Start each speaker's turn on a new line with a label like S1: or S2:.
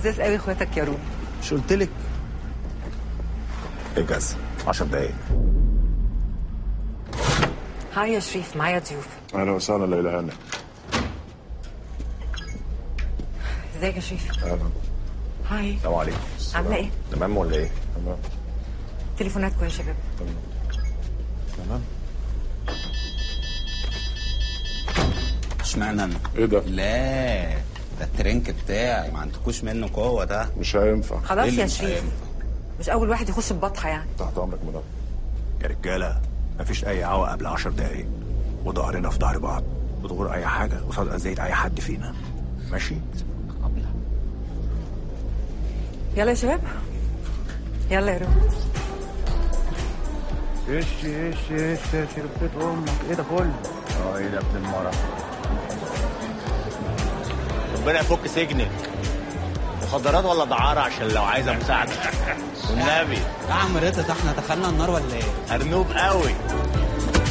S1: لذاذ قوي اخواتك يا روبي
S2: مش قلت لك
S3: اجهز 10 دقايق
S1: هاي يا شريف معايا ضيوف
S3: اهلا وسهلا ليلى هاني
S1: ازيك يا شريف
S3: اهلا
S1: هاي
S3: السلام عليكم
S1: عامله ايه
S3: تمام ولا ايه؟ تمام
S1: تليفوناتكم يا شباب
S3: تمام
S2: اشمعنى انا
S3: ايه ده؟
S2: لا ده الترنك بتاعي ما عندكوش منه قوه ده
S3: مش هينفع
S1: خلاص
S2: إيه اللي
S1: يا
S2: مش
S1: شريف
S2: هينفع؟
S1: مش اول واحد يخش ببطحه يعني
S3: تحت امرك مدام
S4: يا رجاله مفيش اي عوق قبل 10 دقايق وظهرنا في ظهر بعض بتغور اي حاجه قصاد اذيه اي حد فينا ماشي
S1: يلا يا شباب يلا يا روبي
S4: ايش ايش ايش يخرب بيت امك ايه ده كله؟ اه ايه ده ابن المرة
S5: ربنا يفك سجنك مخدرات ولا دعارة عشان لو عايزة مساعدة والنبي
S2: يا عم رضا ده احنا دخلنا النار ولا ايه؟
S5: أرنوب قوي